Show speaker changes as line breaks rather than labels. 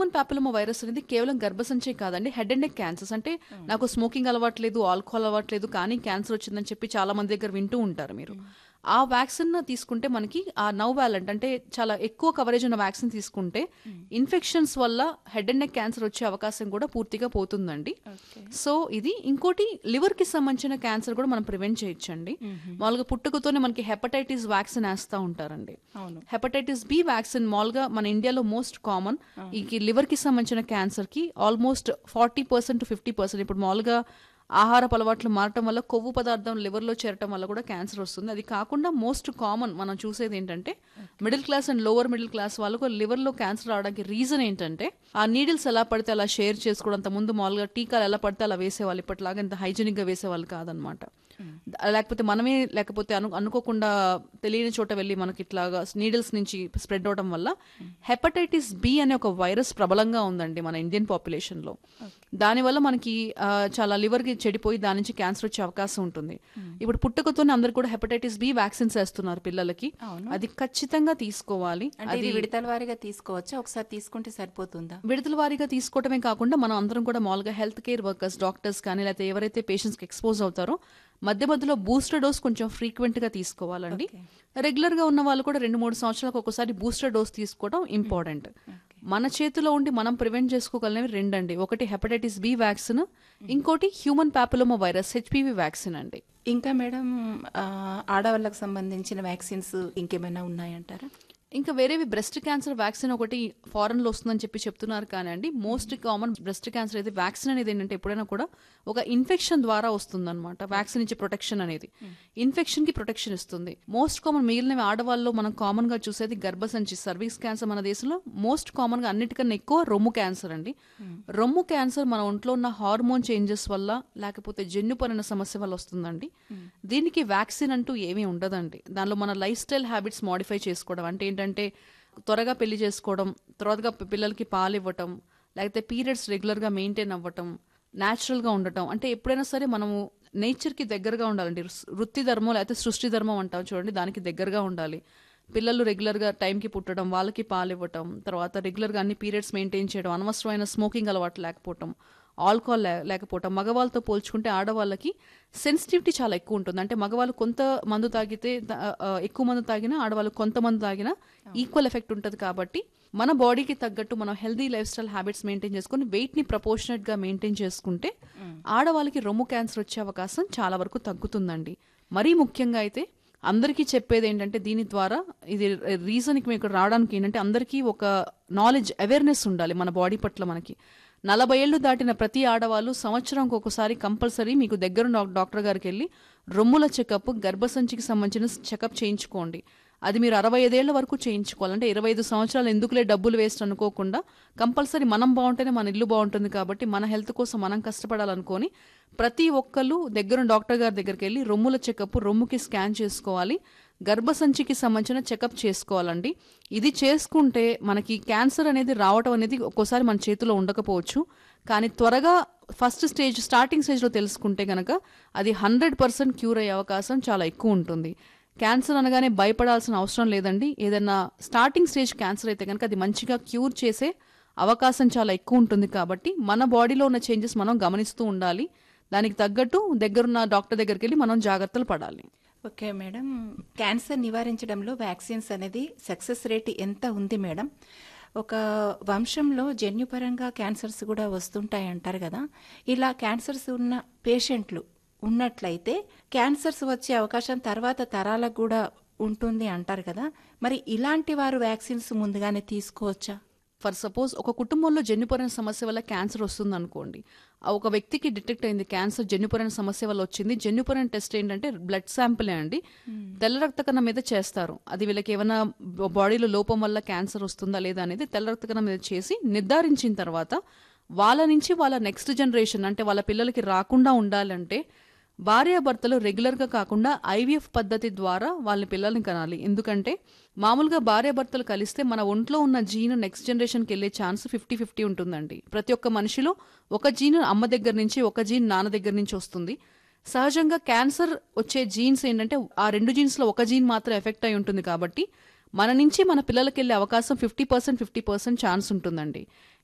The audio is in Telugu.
హ్యూమన్ పాపిలోమా వైరస్ అనేది కేవలం గర్భసంచే కాదండి హెడ్ అండ్ నెక్ క్యాన్సర్స్ అంటే నాకు స్మోకింగ్ అలవాట్లేదు ఆల్కహాల్ అలవాట్లేదు కానీ క్యాన్సర్ వచ్చిందని చెప్పి చాలా మంది దగ్గర వింటూ ఉంటారు మీరు ఆ వ్యాక్సిన్ తీసుకుంటే మనకి ఆ నవ్ వ్యాలెంట్ అంటే చాలా ఎక్కువ కవరేజ్ ఉన్న వ్యాక్సిన్ తీసుకుంటే ఇన్ఫెక్షన్స్ వల్ల హెడ్ అండ్ నెక్ క్యాన్సర్ వచ్చే అవకాశం కూడా పూర్తిగా పోతుందండి సో ఇది ఇంకోటి లివర్ కి సంబంధించిన క్యాన్సర్ కూడా మనం ప్రివెంట్ చేయొచ్చండి మామూలుగా పుట్టుకతోనే మనకి హెపటైటిస్ వ్యాక్సిన్ వేస్తూ ఉంటారండి
అవును
హెపటైటిస్ బి వ్యాక్సిన్ మామూలుగా మన ఇండియాలో మోస్ట్ కామన్ ఈ లివర్ కి సంబంధించిన క్యాన్సర్ కి almost forty percent to fifty percent ఇప్పుడు మామూలుగా ఆహారపు అలవాట్లు మారటం వల్ల కొవ్వు పదార్థం లివర్లో చేరటం వల్ల కూడా క్యాన్సర్ వస్తుంది అది కాకుండా మోస్ట్ కామన్ మనం చూసేది ఏంటంటే middle class and lower middle class వాళ్ళకు లివర్లో క్యాన్సర్ రావడానికి రీజన్ ఏంటంటే ఆ నీడిల్స్ ఎలా పడితే అలా షేర్ చేసుకోవడం అంత ముందు మామూలుగా టీకాలు ఎలా పడితే అలా వేసేవాళ్ళు ఇప్పటిలాగా ఇంత హైజీనిక్ గా వేసేవాళ్ళు కాదనమాట లేకపోతే మనమే లేకపోతే అను అనుకోకుండా తెలియని చోట వెళ్ళి మనకి ఇట్లాగా నీడిల్స్ నుంచి స్ప్రెడ్ అవడం వల్ల హెపటైటిస్ బి అనే ఒక వైరస్ ప్రబలంగా ఉందండి మన ఇండియన్ పాపులేషన్ లో దానివల్ల మనకి ఆ, చాలా లివర్ కి చెడిపోయి దాని నుంచి క్యాన్సర్ వచ్చే అవకాశం ఉంటుంది ఇప్పుడు పుట్టుకతోనే అందరు కూడా హెపటైటిస్ బి వ్యాక్సిన్స్ వేస్తున్నారు పిల్లలకి అది ఖచ్చితంగా తీసుకోవాలి
అంటే ఇది విడతల వారీగా తీసుకోవచ్చా ఒకసారి తీసుకుంటే సరిపోతుందా
విడుదల వారీగా తీసుకోవటమే కాకుండా మనం అందరం కూడా మామూలుగా హెల్త్ కేర్ వర్కర్స్ డాక్టర్స్ కానీ లేకపోతే ఎవరైతే పేషెంట్స్కి ఎక్స్పోజ్ అవుతారో మధ్య మధ్యలో బూస్టర్ డోస్ కొంచెం ఫ్రీక్వెంట్ గా తీసుకోవాలండి రెగ్యులర్ గా ఉన్న వాళ్ళు కూడా రెండు మూడు సంవత్సరాలకు ఒకసారి బూస్టర్ డోస్ తీసుకోవడం ఇంపార్టెంట్ మన చేతిలో ఉండి మనం ప్రివెంట్ చేసుకోగలనేవి రెండండి ఒకటి హెపటైటిస్ బి వ్యాక్సిన్ ఇంకోటి human papilloma virus HPV vaccine అండి
ఇంకా మేడం ఆ, ఆడవాళ్ళకు సంబంధించిన వ్యాక్సిన్స్ ఇంకేమైనా ఉన్నాయంటారా
ఇంకా వేరేవి బ్రెస్ట్ క్యాన్సర్ వ్యాక్సిన్ ఒకటి ఫారెన్ లో వస్తుందని చెప్పి చెప్తున్నారు కానీ అండి మోస్ట్ కామన్ బ్రెస్ట్ క్యాన్సర్ అయితే వ్యాక్సిన్ అనేది ఏంటంటే ఎప్పుడైనా కూడా ఒక ఇన్ఫెక్షన్ ద్వారా వస్తుందన్నమాట వ్యాక్సిన్ ఇచ్చే ప్రొటెక్షన్ అనేది ఇన్ఫెక్షన్ కి ప్రొటెక్షన్ ఇస్తుంది మోస్ట్ కామన్ మిగిలిన ఆడవాళ్ళు మనం కామన్ గా చూసేది గర్భసంచి సర్వీక్స్ క్యాన్సర్ మన దేశంలో మోస్ట్ కామన్ గా అన్నిటికన్నా ఎక్కువ రొమ్ము క్యాన్సర్ అండి రొమ్ము క్యాన్సర్ మన ఒంట్లో ఉన్న హార్మోన్ చేంజెస్ వల్ల లేకపోతే జన్యుపరణ సమస్య వల్ల వస్తుందండి దీనికి వ్యాక్సిన్ అంటూ ఏమీ ఉండదండి దానిలో మన లైఫ్ స్టైల్ హ్యాబిట్స్ మాడిఫై చేసుకోవడం అంటే ఏంటంటే త్వరగా పెళ్లి చేసుకోవడం త్వరగా పి- పిల్లలకి పాలు ఇవ్వటం లేకపోతే పీరియడ్స్ రెగ్యులర్గా మెయింటైన్ అవ్వటం న్యాచురల్గా ఉండటం అంటే ఎప్పుడైనా సరే మనము నేచర్కి దగ్గరగా ఉండాలండి రుస్- వృత్తి ధర్మం లేకపోతే సృష్టి ధర్మం అంటాం చూడండి దానికి దగ్గరగా ఉండాలి పిల్లలు రెగ్యులర్గా టైంకి పుట్టడం వాళ్ళకి పాలు ఇవ్వటం తర్వాత రెగ్యులర్గా అన్ని పీరియడ్స్ మెయింటైన్ చేయడం అనవసరమైన స్మోకింగ్ అలవాటు లేకపోవటం ఆల్కహాల్ లే- లేకపోవటం మగవాళ్ళతో పోల్చుకుంటే ఆడవాళ్ళకి సెన్సిటివిటీ చాలా ఎక్కువ ఉంటుంది అంటే మగవాళ్ళు కొంత మందు తాగితే త- ఆ, ఎక్కువ మందు తాగినా ఆడవాళ్ళు కొంత మందు తాగినా ఈక్వల్ ఎఫెక్ట్ ఉంటుంది కాబట్టి మన బాడీకి తగ్గట్టు మనం healthy lifestyle habits maintain చేసుకుని వెయిట్ ని ప్రపోర్షనేట్ గా మెయింటైన్ చేసుకుంటే ఆడవాళ్ళకి రొమ్ము క్యాన్సర్ వచ్చే అవకాశం చాలా వరకు తగ్గుతుందండి మరీ ముఖ్యంగా అయితే అందరికీ చెప్పేది ఏంటంటే దీని ద్వారా ఇది రీజన్కి మీకు రావడానికి ఏంటంటే అందరికీ ఒక నాలెడ్జ్ అవేర్నెస్ ఉండాలి మన బాడీ పట్ల మనకి నలభై ఏళ్ళు దాటిన ప్రతి ఆడవాళ్ళు సంవత్సరంకి ఒకసారి కంపల్సరీ మీకు దగ్గర డాక్టర్ గారికి వెళ్ళి రొమ్ముల చెకప్ గర్భసంచికి సంబంధించిన చెకప్ చేయించుకోండి అది మీరు అరవై ఐదేళ్ల వరకు చేయించుకోవాలంటే ఇరవై ఐదు సంవత్సరాలు ఎందుకులే డబ్బులు వేస్ట్ అనుకోకుండా కంపల్సరీ మనం బాగుంటేనే మన ఇల్లు బాగుంటుంది కాబట్టి మన హెల్త్ కోసం మనం కష్టపడాలనుకొని ప్రతి ఒక్కళ్ళు దగ్గర డాక్టర్ గారి దగ్గరికి వెళ్ళి రొమ్ముల చెకప్ రొమ్ముకి స్కాన్ చేసుకోవాలి గర్భసంచికి సంబంధించిన చెకప్ చేసుకోవాలండి ఇది చేసుకుంటే మనకి క్యాన్సర్ అనేది రావటం అనేది ఒక్కోసారి మన చేతిలో ఉండకపోవచ్చు కానీ త్వరగా ఫస్ట్ స్టేజ్ స్టార్టింగ్ స్టేజ్లో తెలుసుకుంటే గనక అది హండ్రెడ్ పర్సెంట్ క్యూర్ అయ్యే అవకాశం చాలా ఎక్కువ ఉంటుంది క్యాన్సర్ అనగానే భయపడాల్సిన అవసరం లేదండి ఏదైనా స్టార్టింగ్ స్టేజ్ క్యాన్సర్ అయితే కనుక అది మంచిగా క్యూర్ చేసే అవకాశం చాలా ఎక్కువ ఉంటుంది కాబట్టి మన బాడీలో ఉన్న చేంజెస్ మనం గమనిస్తూ ఉండాలి దానికి తగ్గట్టు దగ్గరున్న డాక్టర్ దగ్గరికి వెళ్ళి మనం జాగ్రత్తలు పడాలి
ఓకే మేడం క్యాన్సర్ నివారించడంలో వ్యాక్సిన్స్ అనేది సక్సెస్ రేట్ ఎంత ఉంది మేడం ఒక వంశంలో జన్యుపరంగా క్యాన్సర్స్ కూడా వస్తుంటాయి అంటారు కదా ఇలా క్యాన్సర్స్ ఉన్న పేషెంట్లు ఉన్నట్లయితే క్యాన్సర్స్ వచ్చే అవకాశం తర్వాత తరాలకు కూడా ఉంటుంది అంటారు కదా మరి ఇలాంటి వారు వ్యాక్సిన్స్ ముందుగానే తీసుకోవచ్చా
ఫర్ సపోజ్ ఒక కుటుంబంలో జన్యుపరమైన సమస్య వల్ల క్యాన్సర్ వస్తుంది అనుకోండి ఆ ఒక వ్యక్తికి డిటెక్ట్ అయింది క్యాన్సర్ జన్యుపరమైన సమస్య వల్ల వచ్చింది జన్యుపరమైన టెస్ట్ ఏంటంటే బ్లడ్ శాంపిల్ అండి తెల్ల రక్త కణం మీద చేస్తారు అది వీళ్ళకి ఏమైనా బాడీలో లోపం వల్ల క్యాన్సర్ వస్తుందా లేదా అనేది తెల్ల రక్త కణం మీద చేసి నిర్ధారించిన తర్వాత వాళ్ళ నుంచి వాళ్ళ నెక్స్ట్ జనరేషన్ అంటే వాళ్ళ పిల్లలకి రాకుండా ఉండాలంటే భార్యాభర్తలు రెగ్యులర్గా కాకుండా ఐవీఎఫ్ పద్ధతి ద్వారా వాళ్ళ పిల్లల్ని కనాలి ఎందుకంటే మామూలుగా భార్యాభర్తలు కలిస్తే మన ఒంట్లో ఉన్న జీన్ నెక్స్ట్ జనరేషన్కి వెళ్ళే ఛాన్స్ ఫిఫ్టీ ఫిఫ్టీ ఉంటుందండి ప్రతి ఒక్క మనిషిలో ఒక జీన్ అమ్మ దగ్గర నుంచి ఒక జీన్ నాన్న దగ్గర నుంచి వస్తుంది సహజంగా క్యాన్సర్ వచ్చే జీన్స్ ఏంటంటే ఆ రెండు జీన్స్లో ఒక జీన్ మాత్రం ఎఫెక్ట్ అయి ఉంటుంది కాబట్టి మన నుంచి మన పిల్లలకి వెళ్ళే అవకాశం fifty percent fifty percent chance ఉంటుందండి